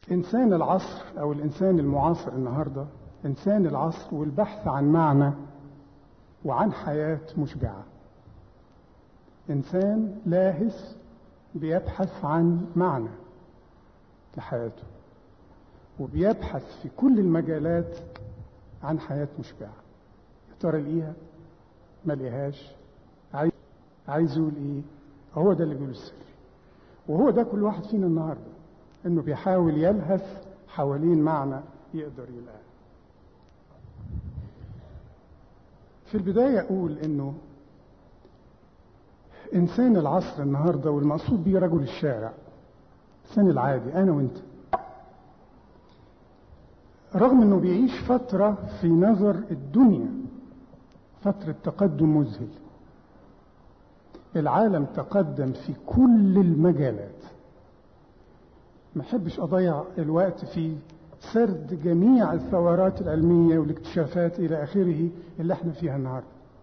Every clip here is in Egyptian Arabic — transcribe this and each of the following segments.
إنسان العصر أو الإنسان المعاصر النهاردة إنسان العصر والبحث عن معنى وعن حياة مشبعة إنسان لاهث بيبحث عن معنى لحياته وبيبحث في كل المجالات عن حياة مشبعة يا ترى لقيها ما لقيهاش عايز عايز يقول ايه هو ده اللي بيقول السر وهو ده كل واحد فينا النهارده انه بيحاول يلهث حوالين معنى يقدر يلاقيه في البداية أقول إنه إنسان العصر النهاردة والمقصود بيه رجل الشارع الإنسان العادي أنا وأنت رغم إنه بيعيش فترة في نظر الدنيا فترة تقدم مذهل العالم تقدم في كل المجالات ما احبش اضيع الوقت في سرد جميع الثورات العلميه والاكتشافات الى اخره اللي احنا فيها النهارده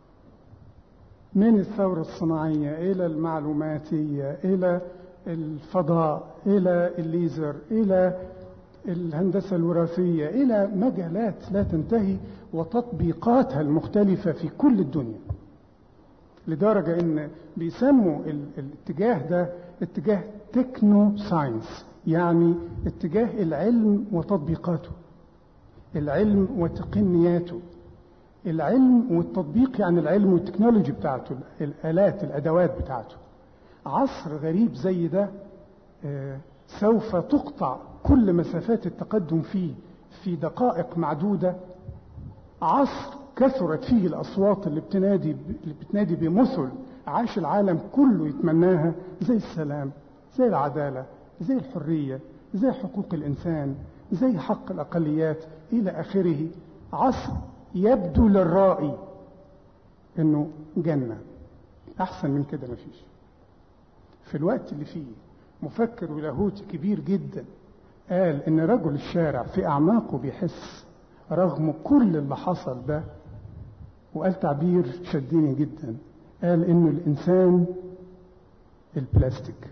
من الثوره الصناعيه الى المعلوماتيه الى الفضاء الى الليزر الى الهندسه الوراثيه الى مجالات لا تنتهي وتطبيقاتها المختلفه في كل الدنيا لدرجه ان بيسموا الاتجاه ده اتجاه تكنو ساينس يعني اتجاه العلم وتطبيقاته العلم وتقنياته العلم والتطبيق يعني العلم والتكنولوجي بتاعته الالات الادوات بتاعته عصر غريب زي ده آه سوف تقطع كل مسافات التقدم فيه في دقائق معدوده عصر كثرت فيه الاصوات اللي بتنادي اللي بتنادي بمثل عاش العالم كله يتمناها زي السلام زي العداله زي الحرية زي حقوق الإنسان زي حق الأقليات إلى آخره عصر يبدو للرائي إنه جنة أحسن من كده مفيش في الوقت اللي فيه مفكر ولاهوتي كبير جدا قال إن رجل الشارع في أعماقه بيحس رغم كل اللي حصل ده وقال تعبير شدني جدا قال إنه الإنسان البلاستيك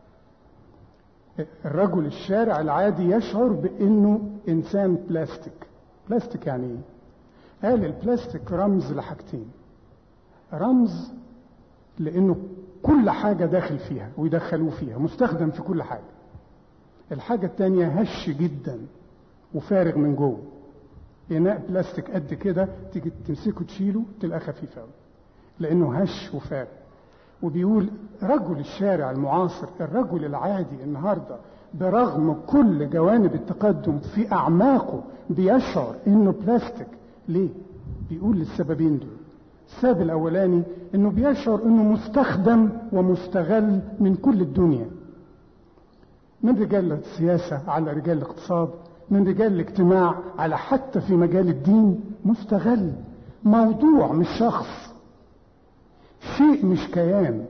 الرجل الشارع العادي يشعر بانه انسان بلاستيك بلاستيك يعني ايه قال البلاستيك رمز لحاجتين رمز لانه كل حاجه داخل فيها ويدخلوه فيها مستخدم في كل حاجه الحاجه الثانيه هش جدا وفارغ من جوه اناء بلاستيك قد كده تيجي تمسكه تشيله تلاقيه خفيف قوي لانه هش وفارغ وبيقول رجل الشارع المعاصر الرجل العادي النهارده برغم كل جوانب التقدم في اعماقه بيشعر انه بلاستيك ليه بيقول للسببين دول السبب الاولاني انه بيشعر انه مستخدم ومستغل من كل الدنيا من رجال السياسه على رجال الاقتصاد من رجال الاجتماع على حتى في مجال الدين مستغل موضوع مش شخص شيء مش كيان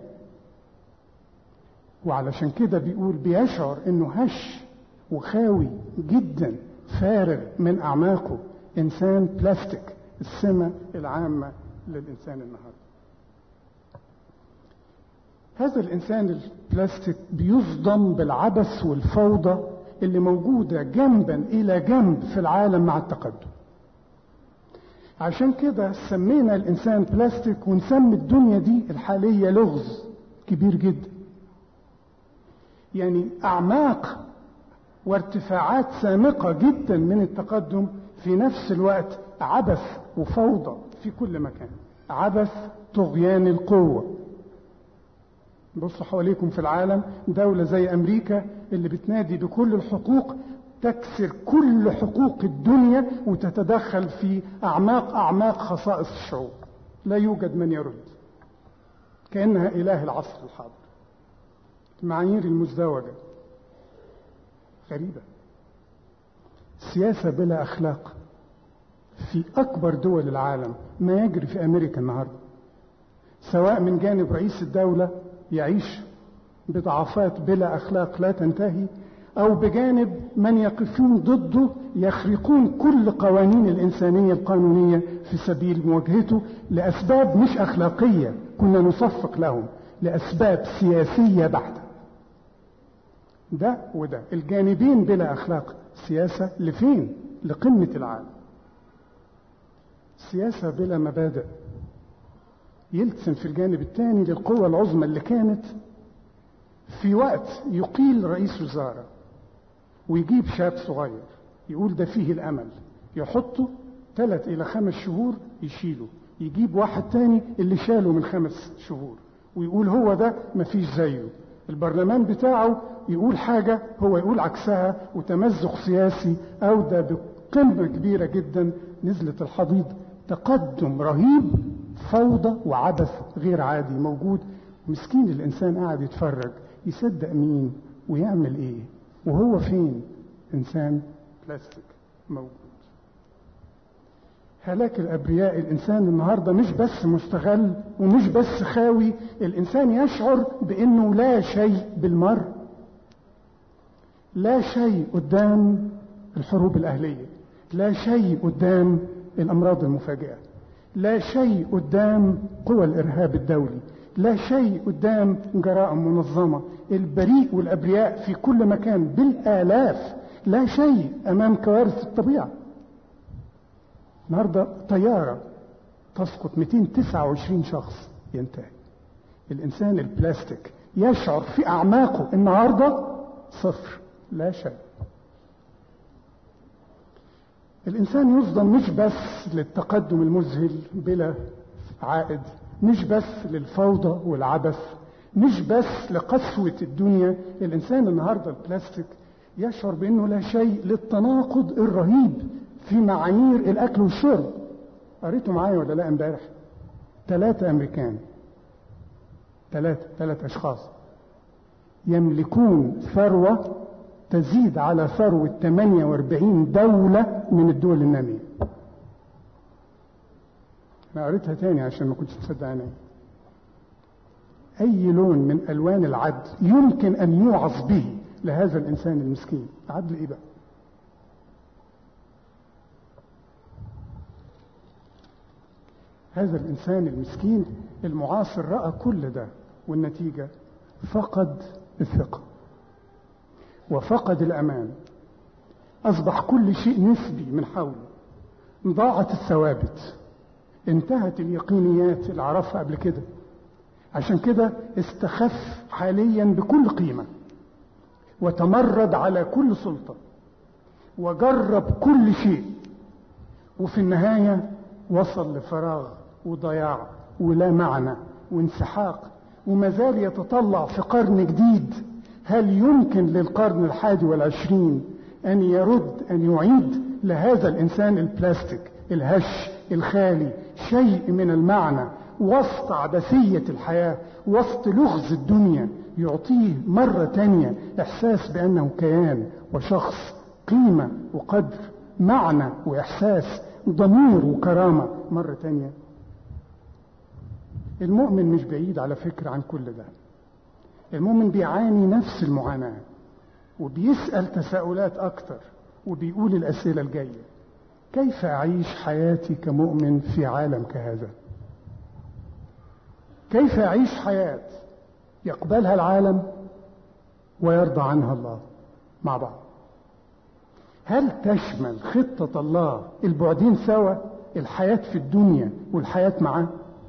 وعلشان كده بيقول بيشعر انه هش وخاوي جدا فارغ من اعماقه انسان بلاستيك السمه العامه للانسان النهارده هذا الانسان البلاستيك بيصدم بالعبث والفوضى اللي موجوده جنبا الى جنب في العالم مع التقدم عشان كده سمينا الانسان بلاستيك ونسمي الدنيا دي الحاليه لغز كبير جدا يعني اعماق وارتفاعات سامقه جدا من التقدم في نفس الوقت عبث وفوضى في كل مكان عبث طغيان القوه بصوا حواليكم في العالم دولة زي أمريكا اللي بتنادي بكل الحقوق تكسر كل حقوق الدنيا وتتدخل في أعماق أعماق خصائص الشعوب لا يوجد من يرد كأنها إله العصر الحاضر المعايير المزدوجة غريبة سياسة بلا أخلاق في أكبر دول العالم ما يجري في أمريكا النهاردة سواء من جانب رئيس الدولة يعيش بضعفات بلا أخلاق لا تنتهي أو بجانب من يقفون ضده يخرقون كل قوانين الإنسانية القانونية في سبيل مواجهته لأسباب مش أخلاقية كنا نصفق لهم لأسباب سياسية بحتة ده وده الجانبين بلا أخلاق سياسة لفين لقمة العالم سياسة بلا مبادئ يلتزم في الجانب الثاني للقوة العظمى اللي كانت في وقت يقيل رئيس وزارة ويجيب شاب صغير يقول ده فيه الأمل يحطه ثلاث إلى خمس شهور يشيله يجيب واحد تاني اللي شاله من خمس شهور ويقول هو ده مفيش زيه البرلمان بتاعه يقول حاجة هو يقول عكسها وتمزق سياسي أودى بقمة كبيرة جدا نزلت الحضيض تقدم رهيب فوضى وعبث غير عادي موجود مسكين الإنسان قاعد يتفرج يصدق مين ويعمل إيه وهو فين إنسان بلاستيك موجود هلاك الأبرياء الإنسان النهاردة مش بس مستغل ومش بس خاوي الإنسان يشعر بأنه لا شيء بالمر لا شيء قدام الحروب الأهلية لا شيء قدام الأمراض المفاجئة لا شيء قدام قوى الإرهاب الدولي لا شيء قدام جرائم منظمة البريء والأبرياء في كل مكان بالآلاف لا شيء أمام كوارث الطبيعة النهاردة طيارة تسقط 229 شخص ينتهي الإنسان البلاستيك يشعر في أعماقه النهاردة صفر لا شيء الإنسان يصدم مش بس للتقدم المذهل بلا عائد مش بس للفوضى والعبث مش بس لقسوة الدنيا الإنسان النهاردة البلاستيك يشعر بأنه لا شيء للتناقض الرهيب في معايير الأكل والشرب قريته معايا ولا لا امبارح ثلاثة أمريكان ثلاثة ثلاثة أشخاص يملكون ثروة تزيد على ثروة 48 دولة من الدول النامية أنا قريتها تاني عشان ما كنتش مصدقاني أي لون من ألوان العدل يمكن أن يوعظ به لهذا الإنسان المسكين عدل إيه بقى هذا الإنسان المسكين المعاصر رأى كل ده والنتيجة فقد الثقة وفقد الأمان أصبح كل شيء نسبي من حوله ضاعت الثوابت انتهت اليقينيات اللي عرفها قبل كده عشان كده استخف حاليا بكل قيمة وتمرد على كل سلطة وجرب كل شيء وفي النهاية وصل لفراغ وضياع ولا معنى وانسحاق وما زال يتطلع في قرن جديد هل يمكن للقرن الحادي والعشرين أن يرد أن يعيد لهذا الإنسان البلاستيك الهش الخالي شيء من المعنى وسط عبثية الحياة وسط لغز الدنيا يعطيه مرة تانية إحساس بأنه كيان وشخص قيمة وقدر معنى وإحساس ضمير وكرامة مرة تانية المؤمن مش بعيد على فكرة عن كل ده المؤمن بيعاني نفس المعاناة وبيسأل تساؤلات أكتر وبيقول الأسئلة الجاية كيف أعيش حياتي كمؤمن في عالم كهذا كيف أعيش حياة يقبلها العالم ويرضى عنها الله مع بعض هل تشمل خطة الله البعدين سوا الحياة في الدنيا والحياة معاه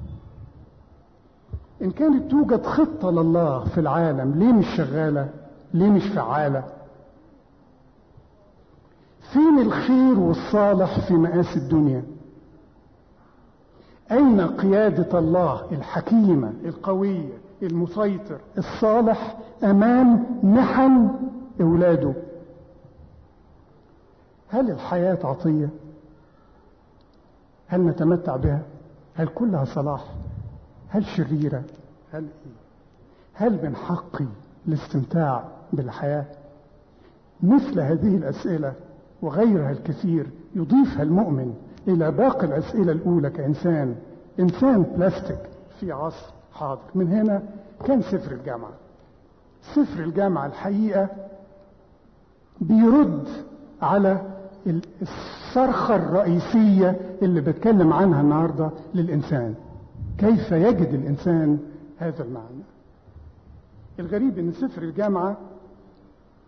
إن كانت توجد خطة لله في العالم ليه مش شغالة ليه مش فعالة فين الخير والصالح في مآسي الدنيا أين قيادة الله الحكيمة القوية المسيطر الصالح أمام محن أولاده هل الحياة عطية هل نتمتع بها هل كلها صلاح هل شريرة هل إيه؟ هل من حقي الاستمتاع بالحياة مثل هذه الأسئلة وغيرها الكثير يضيفها المؤمن إلى باقي الأسئلة الأولى كإنسان إنسان بلاستيك في عصر حاضر من هنا كان سفر الجامعة سفر الجامعة الحقيقة بيرد على الصرخة الرئيسية اللي بتكلم عنها النهاردة للإنسان كيف يجد الإنسان هذا المعنى الغريب أن سفر الجامعة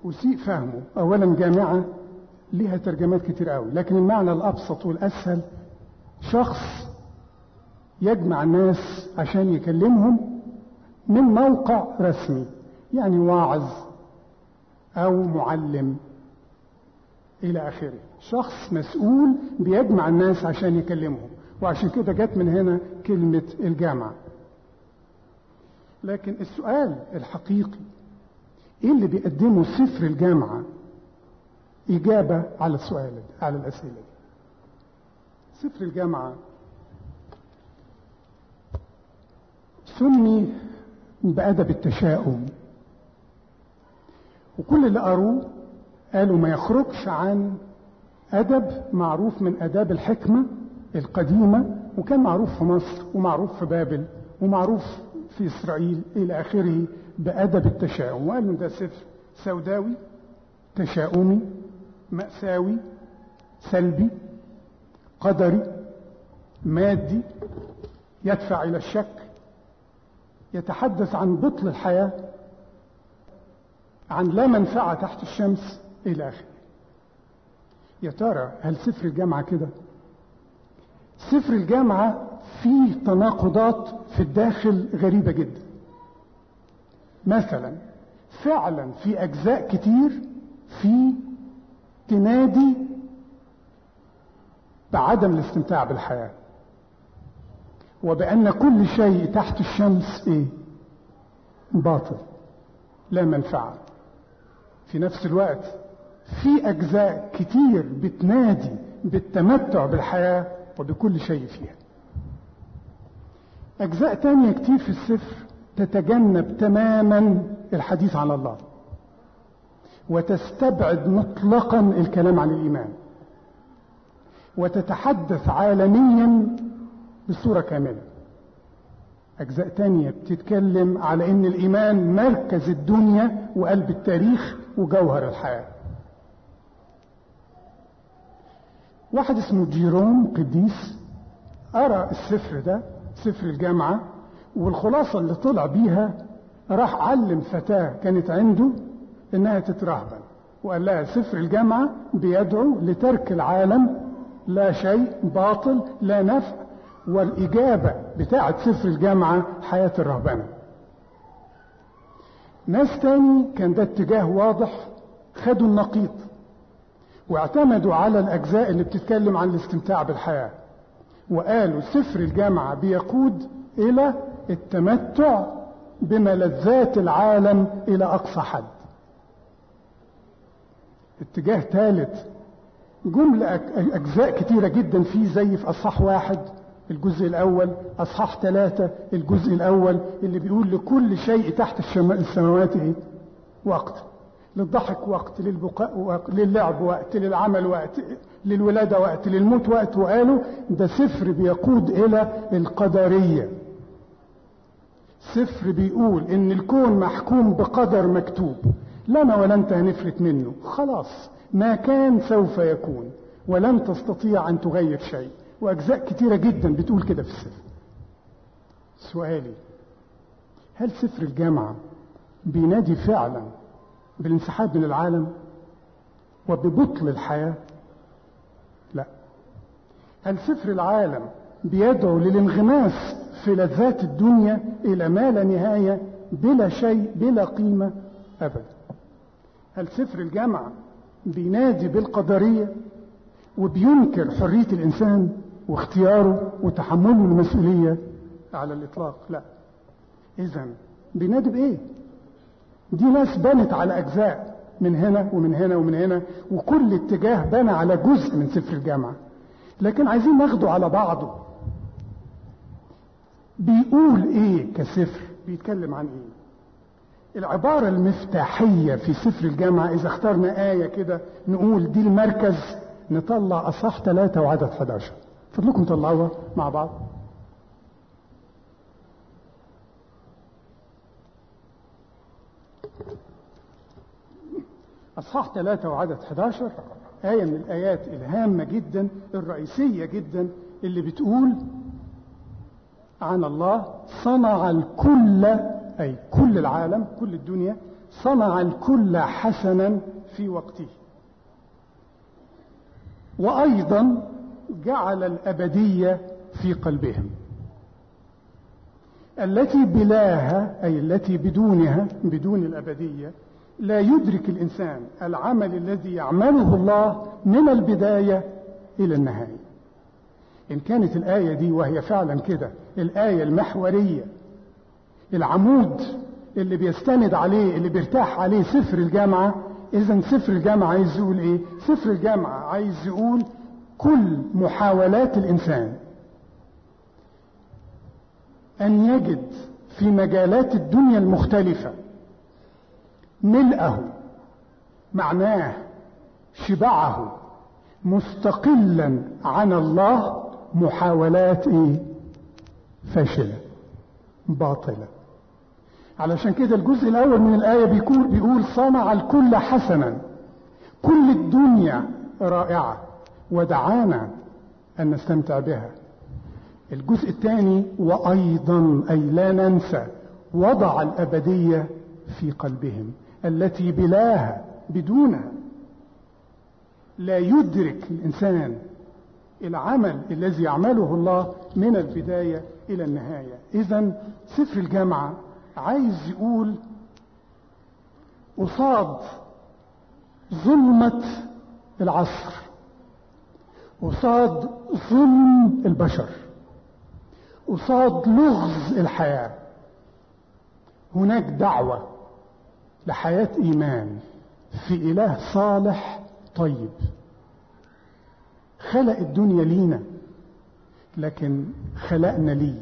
أسيء فهمه أولا جامعة لها ترجمات كتير قوي لكن المعنى الأبسط والأسهل شخص يجمع الناس عشان يكلمهم من موقع رسمي يعني واعظ أو معلم إلى آخره شخص مسؤول بيجمع الناس عشان يكلمهم وعشان كده جت من هنا كلمة الجامعة لكن السؤال الحقيقي ايه اللي بيقدمه سفر الجامعة إجابة على السؤال ده على الأسئلة دي سفر الجامعة سمي بأدب التشاؤم وكل اللي قروه قالوا ما يخرجش عن أدب معروف من آداب الحكمة القديمة وكان معروف في مصر ومعروف في بابل ومعروف في إسرائيل إلى آخره بأدب التشاؤم وقالوا ده سفر سوداوي تشاؤمي مأساوي سلبي قدري مادي يدفع إلى الشك يتحدث عن بطل الحياة عن لا منفعة تحت الشمس إلى آخره يا ترى هل سفر الجامعة كده سفر الجامعة فيه تناقضات في الداخل غريبة جدا مثلا فعلا في أجزاء كتير في تنادي بعدم الاستمتاع بالحياة وبأن كل شيء تحت الشمس ايه باطل لا منفعة في نفس الوقت في أجزاء كتير بتنادي بالتمتع بالحياة وبكل شيء فيها أجزاء تانية كتير في السفر تتجنب تماما الحديث عن الله وتستبعد مطلقا الكلام عن الإيمان وتتحدث عالميا بصورة كاملة أجزاء تانية بتتكلم على إن الإيمان مركز الدنيا وقلب التاريخ وجوهر الحياة واحد اسمه جيروم قديس قرأ السفر ده سفر الجامعة والخلاصة اللي طلع بيها راح علم فتاة كانت عنده انها تترهبن وقال لها سفر الجامعة بيدعو لترك العالم لا شيء باطل لا نفع والإجابة بتاعة سفر الجامعة حياة الرهبنة ناس تاني كان ده اتجاه واضح خدوا النقيض واعتمدوا على الأجزاء اللي بتتكلم عن الاستمتاع بالحياة وقالوا سفر الجامعة بيقود إلى التمتع بملذات العالم إلى أقصى حد اتجاه ثالث جملة أجزاء كتيرة جدا فيه زي في أصحاح واحد الجزء الأول أصحاح ثلاثة الجزء الأول اللي بيقول لكل شيء تحت السماوات إيه؟ وقت للضحك وقت للبقاء وقت للعب وقت للعمل وقت للولادة وقت للموت وقت وقالوا ده سفر بيقود إلى القدرية سفر بيقول إن الكون محكوم بقدر مكتوب لنا ولا أنت هنفلت منه خلاص ما كان سوف يكون ولن تستطيع أن تغير شيء وأجزاء كتيرة جدا بتقول كده في السفر سؤالي هل سفر الجامعة بينادي فعلا بالانسحاب من العالم وببطل الحياة لا هل سفر العالم بيدعو للانغماس في لذات الدنيا إلى ما لا نهاية بلا شيء بلا قيمة أبدا هل سفر الجامعة بينادي بالقدرية وبينكر حرية الإنسان واختياره وتحمله المسؤولية على الإطلاق لا إذا بينادي بإيه دي ناس بنت على أجزاء من هنا ومن هنا ومن هنا وكل اتجاه بنى على جزء من سفر الجامعة لكن عايزين ناخده على بعضه بيقول ايه كسفر بيتكلم عن ايه العبارة المفتاحية في سفر الجامعة إذا اخترنا آية كده نقول دي المركز نطلع أصح ثلاثة وعدد 11 فضلكم طلعوها مع بعض أصحاح ثلاثة وعدد 11 آية من الآيات الهامة جدا الرئيسية جدا اللي بتقول عن الله صنع الكل أي كل العالم كل الدنيا صنع الكل حسنا في وقته وأيضا جعل الأبدية في قلبهم التي بلاها أي التي بدونها بدون الأبدية لا يدرك الإنسان العمل الذي يعمله الله من البداية إلى النهاية إن كانت الآية دي وهي فعلا كده الآية المحورية العمود اللي بيستند عليه اللي بيرتاح عليه سفر الجامعة إذا سفر الجامعة عايز يقول إيه؟ سفر الجامعة عايز يقول كل محاولات الإنسان أن يجد في مجالات الدنيا المختلفة ملئه معناه شبعه مستقلا عن الله محاولات ايه فاشلة باطلة علشان كده الجزء الاول من الاية بيقول, بيقول صنع الكل حسنا كل الدنيا رائعة ودعانا ان نستمتع بها الجزء الثاني وايضا اي لا ننسى وضع الابدية في قلبهم التي بلاها بدونها لا يدرك الانسان العمل الذي يعمله الله من البداية إلى النهاية إذا سفر الجامعة عايز يقول قصاد ظلمة العصر قصاد ظلم البشر قصاد لغز الحياة هناك دعوة لحياة إيمان في إله صالح طيب خلق الدنيا لينا لكن خلقنا ليه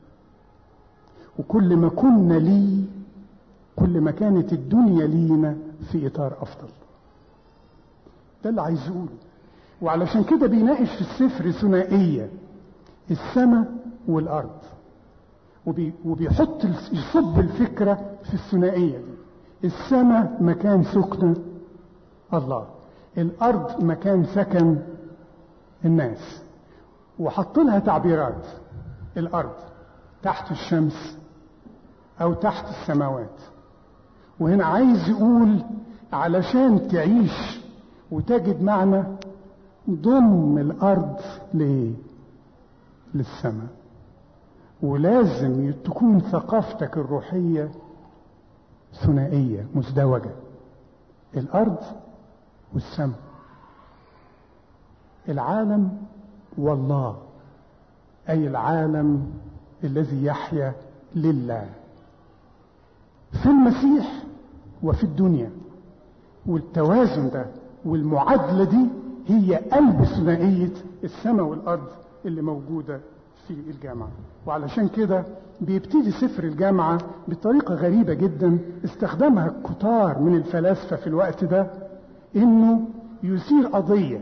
وكل ما كنا ليه كل ما كانت الدنيا لينا في إطار أفضل ده اللي عايز يقوله وعلشان كده بيناقش في السفر ثنائية السماء والأرض وبي وبيحط يصب الفكرة في الثنائية دي السماء مكان سكن الله الأرض مكان سكن الناس وحط لها تعبيرات الأرض تحت الشمس أو تحت السماوات وهنا عايز يقول علشان تعيش وتجد معنى ضم الأرض ليه؟ للسماء ولازم تكون ثقافتك الروحية ثنائية مزدوجة الأرض والسماء العالم والله أي العالم الذي يحيا لله في المسيح وفي الدنيا والتوازن ده والمعادلة دي هي قلب ثنائية السماء والأرض اللي موجودة في الجامعة وعلشان كده بيبتدي سفر الجامعة بطريقة غريبة جدا استخدمها كتار من الفلاسفة في الوقت ده انه يثير قضية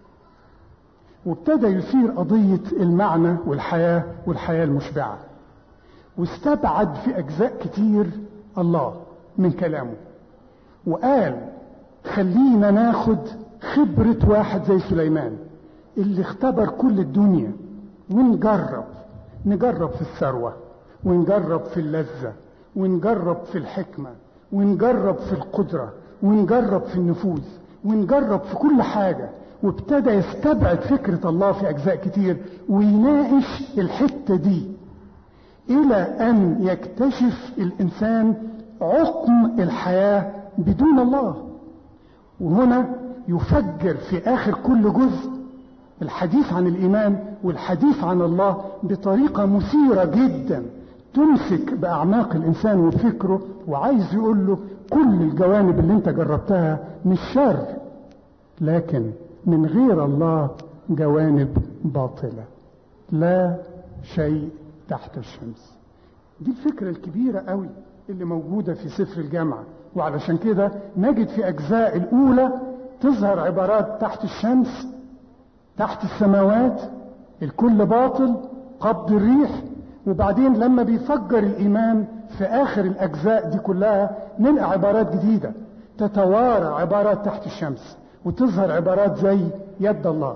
وابتدى يثير قضية المعنى والحياة والحياة المشبعة واستبعد في أجزاء كتير الله من كلامه وقال خلينا ناخد خبرة واحد زي سليمان اللي اختبر كل الدنيا ونجرب نجرب في الثروة ونجرب في اللذة ونجرب في الحكمة ونجرب في القدرة ونجرب في النفوذ ونجرب في كل حاجة وابتدى يستبعد فكرة الله في أجزاء كتير ويناقش الحتة دي إلى أن يكتشف الإنسان عقم الحياة بدون الله وهنا يفجر في آخر كل جزء الحديث عن الإيمان والحديث عن الله بطريقة مثيرة جدا تمسك بأعماق الإنسان وفكره وعايز يقول له كل الجوانب اللي انت جربتها مش شر لكن من غير الله جوانب باطلة لا شيء تحت الشمس دي الفكرة الكبيرة قوي اللي موجودة في سفر الجامعة وعلشان كده نجد في أجزاء الأولى تظهر عبارات تحت الشمس تحت السماوات الكل باطل قبض الريح وبعدين لما بيفجر الإيمان في آخر الأجزاء دي كلها نلقى عبارات جديدة تتوارى عبارات تحت الشمس وتظهر عبارات زي يد الله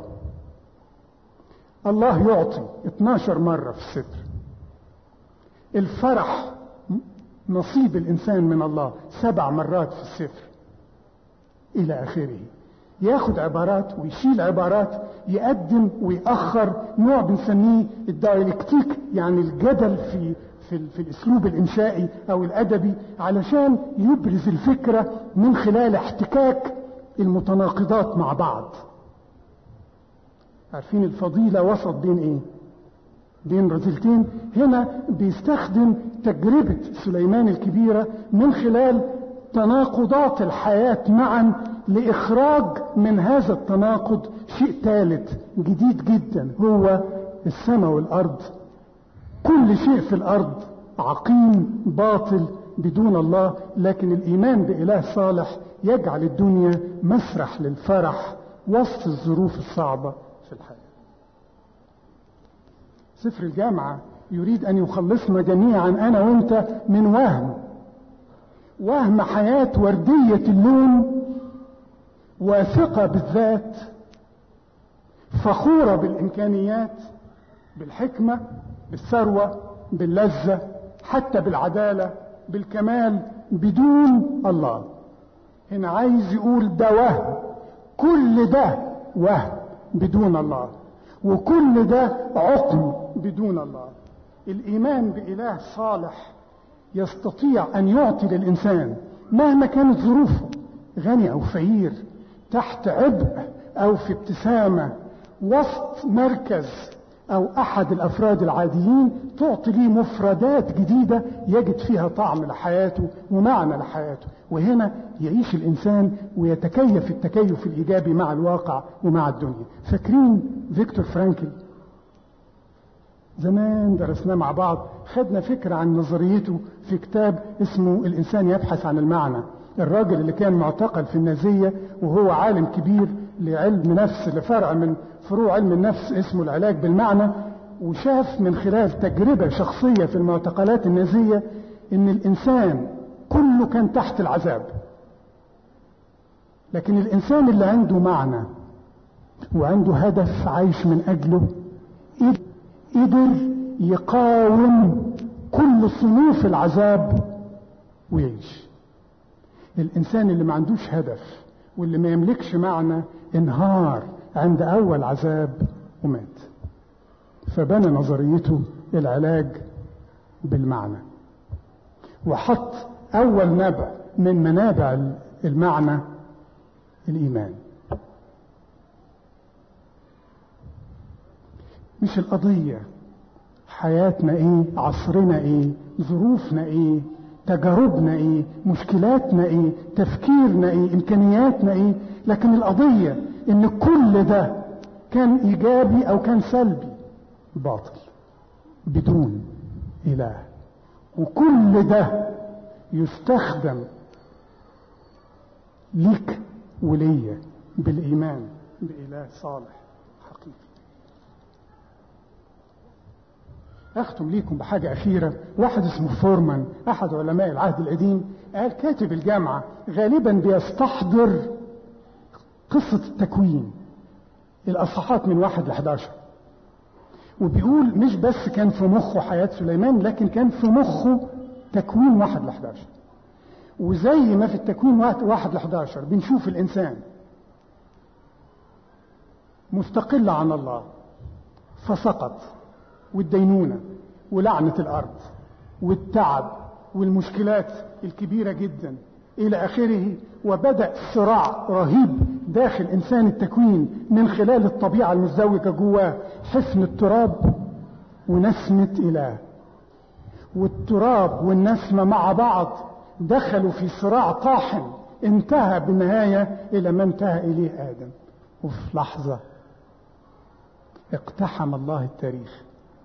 الله يعطي 12 مرة في الستر الفرح نصيب الإنسان من الله سبع مرات في السفر إلى آخره ياخد عبارات ويشيل عبارات يقدم ويأخر نوع بنسميه الدايلكتيك يعني الجدل في في, في الاسلوب الانشائي او الادبي علشان يبرز الفكره من خلال احتكاك المتناقضات مع بعض عارفين الفضيله وسط بين ايه بين رذيلتين هنا بيستخدم تجربه سليمان الكبيره من خلال تناقضات الحياه معا لاخراج من هذا التناقض شيء ثالث جديد جدا هو السماء والارض كل شيء في الارض عقيم باطل بدون الله لكن الايمان باله صالح يجعل الدنيا مسرح للفرح وسط الظروف الصعبه في الحياه سفر الجامعه يريد ان يخلصنا جميعا انا وانت من وهم وهم حياه ورديه اللون واثقه بالذات فخوره بالامكانيات بالحكمه بالثروه باللذه حتى بالعداله بالكمال بدون الله هنا عايز يقول ده وهم كل ده وهم بدون الله وكل ده عقم بدون الله الايمان باله صالح يستطيع ان يعطي للانسان مهما كانت ظروفه غني او فقير تحت عبء او في ابتسامه وسط مركز او احد الافراد العاديين تعطي ليه مفردات جديده يجد فيها طعم لحياته ومعنى لحياته وهنا يعيش الانسان ويتكيف التكيف الايجابي مع الواقع ومع الدنيا فاكرين فيكتور فرانكل زمان درسناه مع بعض خدنا فكرة عن نظريته في كتاب اسمه الإنسان يبحث عن المعنى الراجل اللي كان معتقل في النازية وهو عالم كبير لعلم نفس لفرع من فروع علم النفس اسمه العلاج بالمعنى وشاف من خلال تجربة شخصية في المعتقلات النازية ان الانسان كله كان تحت العذاب لكن الانسان اللي عنده معنى وعنده هدف عايش من اجله قدر يقاوم كل صنوف العذاب ويعيش الانسان اللي ما عندوش هدف واللي ما يملكش معنى انهار عند اول عذاب ومات فبنى نظريته العلاج بالمعنى وحط اول نبع من منابع المعنى الايمان مش القضيه حياتنا ايه عصرنا ايه ظروفنا ايه تجاربنا ايه مشكلاتنا ايه تفكيرنا ايه امكانياتنا ايه لكن القضيه ان كل ده كان ايجابي او كان سلبي باطل بدون اله وكل ده يستخدم ليك وليا بالايمان باله صالح حقيقي اختم ليكم بحاجة أخيرة واحد اسمه فورمان أحد علماء العهد القديم قال كاتب الجامعة غالبا بيستحضر قصة التكوين الأصحاحات من واحد ل 11 وبيقول مش بس كان في مخه حياة سليمان لكن كان في مخه تكوين واحد ل 11 وزي ما في التكوين واحد ل 11 بنشوف الإنسان مستقل عن الله فسقط والدينونة ولعنة الأرض والتعب والمشكلات الكبيرة جدا إلى آخره وبدأ صراع رهيب داخل إنسان التكوين من خلال الطبيعة المزدوجة جواه حفن التراب ونسمة إله والتراب والنسمة مع بعض دخلوا في صراع طاحن انتهى بالنهاية إلى ما انتهى إليه آدم وفي لحظة اقتحم الله التاريخ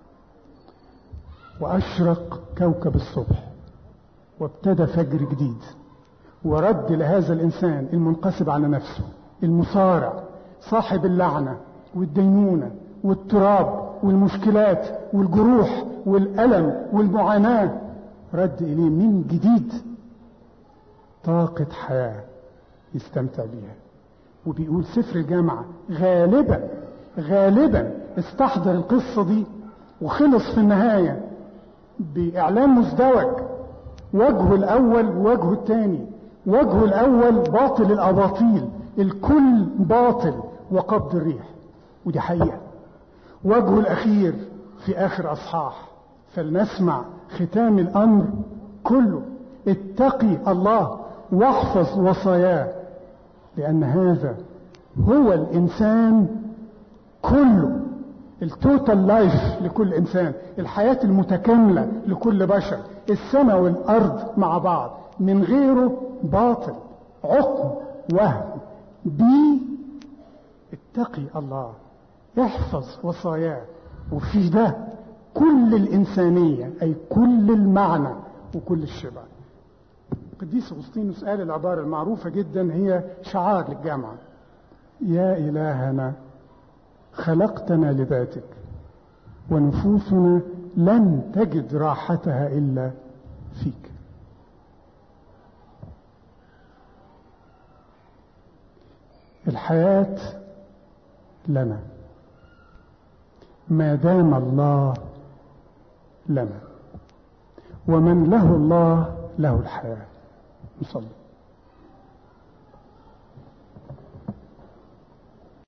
وأشرق كوكب الصبح وابتدى فجر جديد ورد لهذا الإنسان المنقسم على نفسه المصارع صاحب اللعنة والدينونة والتراب والمشكلات والجروح والألم والمعاناة رد إليه من جديد طاقة حياة يستمتع بيها وبيقول سفر الجامعة غالبا غالبا استحضر القصة دي وخلص في النهاية بإعلان مزدوج وجهه الأول ووجهه الثاني وجهه الأول باطل الأباطيل الكل باطل وقبض الريح ودي حقيقة وجهه الأخير في آخر أصحاح فلنسمع ختام الأمر كله اتقي الله واحفظ وصاياه لأن هذا هو الإنسان كله التوتال لايف لكل إنسان الحياة المتكاملة لكل بشر السماء والأرض مع بعض من غيره باطل عقم وهم بي اتقي الله احفظ وصاياه وفي ده كل الإنسانية أي كل المعنى وكل الشبع قديس أغسطينوس قال العبارة المعروفة جدا هي شعار للجامعة يا إلهنا خلقتنا لذاتك ونفوسنا لن تجد راحتها إلا فيك الحياة لنا ما دام الله لنا ومن له الله له الحياة نصلي